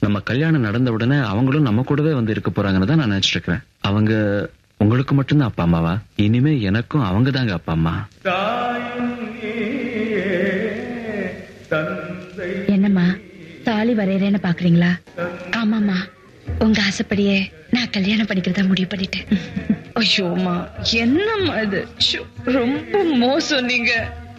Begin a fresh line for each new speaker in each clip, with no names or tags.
நம்ம கல்யாணம் நடந்த உடனே அவங்களும் நம்ம கூடவே வந்து இருக்க போறாங்கன்னு தான் நான் நினைச்சிட்டு இருக்கிறேன் அவங்க உங்களுக்கு மட்டும்தான் அப்பா அம்மாவா இனிமே எனக்கும் அவங்க தாங்க அப்பா அம்மா
என்னம்மா தாலி வரையறேன்னு பாக்குறீங்களா ஆமாம்மா உங்க ஆசைப்படியே நான் கல்யாணம் பண்ணிக்கிறதா முடிவு பண்ணிட்டேன்
ஐயோமா என்னம்மா இது ஷோ, ரொம்ப மோசம் நீங்க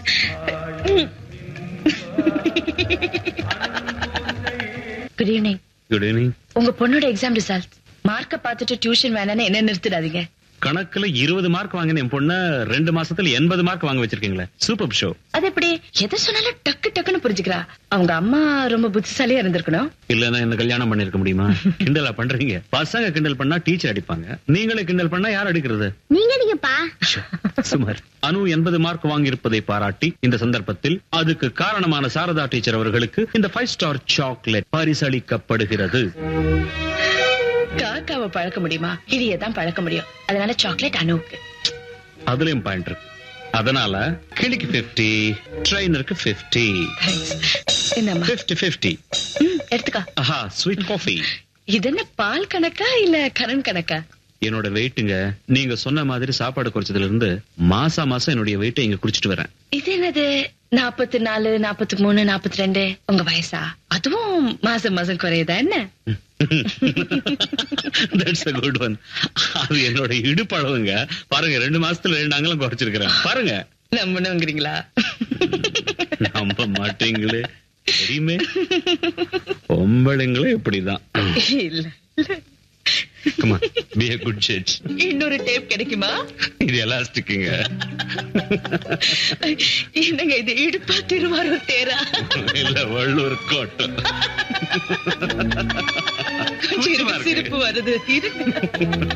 குட் ஈவினிங்
குட் ஈவினிங்
உங்க பொண்ணோட எக்ஸாம் ரிசல்ட் மார்க்க பார்த்துட்டு டியூஷன் வேணான்னு என்ன நிறுத்திடாதீங்க
கணக்குல இருபது மார்க் வாங்கின என் பொண்ண ரெண்டு மாசத்துல எண்பது மார்க் வாங்க வச்சிருக்கீங்களே சூப்பர் ஷோ
அது எப்படி எதை சொன்னாலும் டக்கு டக்குன்னு புரிஞ்சுக்கிறா அவங்க அம்மா ரொம்ப புத்திசாலியா இருந்திருக்கணும்
இல்லன்னா என்ன கல்யாணம் பண்ணிருக்க முடியுமா கிண்டலா பண்றீங்க பசங்க கிண்டல் பண்ணா டீச்சர் அடிப்பாங்க நீங்களே கிண்டல் பண்ணா யார் அடிக்கிறது
நீங்க நீங்கப்பா
சுமார் அனு எண்பது மார்க் வாங்கியிருப்பதை பாராட்டி இந்த சந்தர்ப்பத்தில் அதுக்கு காரணமான சாரதா டீச்சர் அவர்களுக்கு இந்த ஃபைவ் ஸ்டார் சாக்லேட் பரிசளிக்கப்படுகிறது
காக்காவை பழக்க முடியுமா கிளியை தான் பழக்க முடியும் அதனால சாக்லேட் அணுவுக்கு
அதுலயும் பாயிண்ட் இருக்கு அதனால கிளிக்கு 50 ட்ரெயினருக்கு 50
என்னம்மா
50 50
ம், எடுத்துக்கோ
ஆஹா ஸ்வீட் காஃபி
இது என்ன பால் கணக்கா இல்ல கரண் கணக்கா
என்னோட வெயிட்டுங்க நீங்க சொன்ன மாதிரி சாப்பாடு குறைச்சதுல இருந்து மாசா மாசம் என்னுடைய வெயிட்டை இங்க குடிச்சிட்டு வரேன்
இது என்னது நாற்பத்தி நாலு நாற்பத்தி மூணு நாற்பத்தி ரெண்டு உங்க வயசா அதுவும் மாசம் மாசம் குறையுதா என்ன
தட்ஸ் a குட் ஒன் அது என்னோட இடுப்பளவுங்க பாருங்க ரெண்டு மாசத்துல ரெண்டு அங்கலம் குறைச்சிருக்கிறேன் பாருங்க
நம்பணுங்கிறீங்களா
நம்ப மாட்டீங்களே தெரியுமே பொம்பளைங்களே இப்படிதான்
இல்ல
Come on, be a good judge.
இன்னொரு டேப் கிடைக்குமா
இது எலாஸ்டிக்குங்க
என்னங்க இது இடுப்பா திருவாரூர் தேரா
இல்ல வள்ளூர் கோட்டம்
கொஞ்சம் இருக்கு, சிரிப்பு வருது இருக்கு